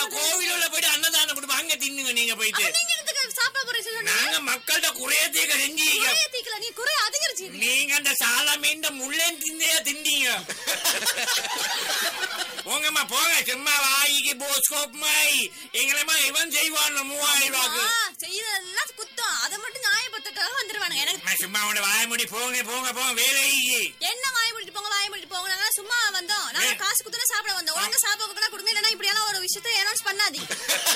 கோவிலுள்ள போயிட்டு அன்னதானம் கொடுப்போம் அங்க தின்னுங்க நீங்க போயிட்டு அப்ப நீங்க என்னத்துக்கு சாப்பிட போறீங்க சொல்லுங்க நாங்க மக்கள்கிட்ட குறையத்தீங்க செஞ்சீங்க குறைய தீக்கல நீ குறை அதிகரிச்சு நீங்க அந்த சாலமே இந்த முள்ளேன் திந்தையா திண்டீங்க போங்கம்மா போங்க சும்மா வாய்க்கு போஸ்கோப் மாய் எங்களமா இவன் செய்வான் மூவாயிரம் ரூபாய்க்கு செய்யறதெல்லாம் குத்தம் அதை மட்டும் நியாயப்படுத்துறதுக்காக வந்துருவானுங்க எனக்கு அம்மா, சும்மா உன வாய முடி போங்க போங்க போங்க வேலைக்கு என்ன வாய முடிட்டு போங்க வாய முடிட்டு போங்க நாங்க சும்மா வந்தோம் நாங்க ஏ. காசு குத்துனா சாப்பிட வந்தோம் ஒழுங்கா சாப்பிட கூட கொடுங்க இல்லைன்னா இப்படியெல்லாம் ஒரு விஷயத்த அனௌன்ஸ் பண்ணாதீங்க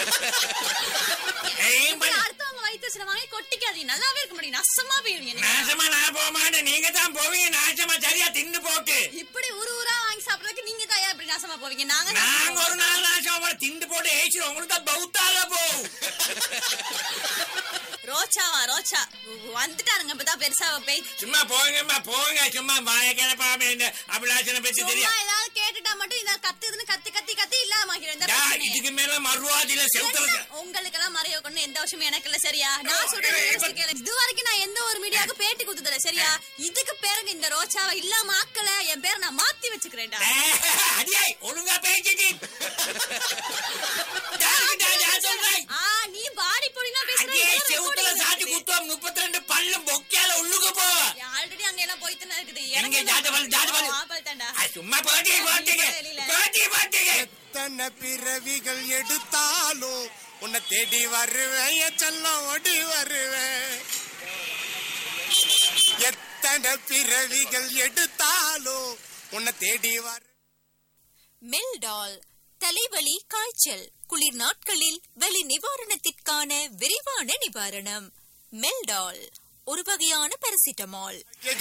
ஏய், இப்படி அடுத்தவங்க வயிற்று சில வாங்கி கொட்டிக்காதீங்க நல்லாவே இருக்க முடியும் நசமா போயிருவீங்க நீங்க. நாசமா நான் போக மாட்டேன் நீங்க தான் போவீங்க நாசமா சரியா தின்னு போட்டு இப்படி ஊரு ஊரா வாங்கி சாப்பிடறதுக்கு நீங்க தான் ஏன் இப்படி நாசமா போவீங்க நாங்க நாசமா நாங்க ஒரு போவோம். நாள் நாசமா திண்டு போட்டு ஏச்சு உங்களுக்கு தான் பௌத்தால போகும் ரோச்சாவா ரோச்சா வந்துட்டாருங்க இப்பதான் பெருசா போய் சும்மா போங்கம்மா போங்க சும்மா வாய கிளப்பாம இந்த அபிலாஷனை பத்தி சும்மா தெரியும் ஏதாவது கேட்டுட்டா மட்டும் இத கத்துதுன்னு கத்தி கத்தி கத்தி இல்லாம ஆக்கிடும். இந்த டா, பிரச்சனையை. இதுக்கு மேல மறுவாதியில செவுத்துல உங்களுக்கு எல்லாம் மறைய கொண்டு எந்த விஷயமும் எனக்கு இல்ல சரியா நான் சொல்றது யோசிச்சு கேளு. இது வரைக்கும் நான் எந்த ஒரு மீடியாவுக்கு பேட்டி கொடுத்ததில்ல சரியா இதுக்கு பிறகு இந்த ரோச்சாவை இல்லாம ஆக்கல என் பேரை நான் மாத்தி வச்சுக்கிறேன்டா அடியே ஒழுங்கா பேசிட்டு யாருக்கிட்ட நான் சொல்றேன் ஆ நீ பாடி பொடினா பேசுற அடியே செவுத்துல சாத்தி குத்துவோம் முப்பத்தி ரெண்டு பல்லும் பொக்கியால உள்ளுக்கு போ ஆல்ரெடி அங்க எல்லாம் போயிட்டு தான் இருக்குது எங்க ஜாத பல், ஜாத பல். ஆபல் தாண்டா ஆ, சும்மா போட்டி போட்டீங்க போட்டி போட்டீங்க எத்தனை பிறவிகள் எடுத்தாலும் உன்னை தேடி வருவேன் என் செல்லம் ஓடி வருவேன் எத்தனை பிறவிகள் எடுத்தாலும் உன்னை தேடி வரு மெல்டால் தலைவலி காய்ச்சல் குளிர் நாட்களில் வலி நிவாரணத்திற்கான விரிவான நிவாரணம் மெல்டால் ஒரு வகையான பாராசிட்டமால்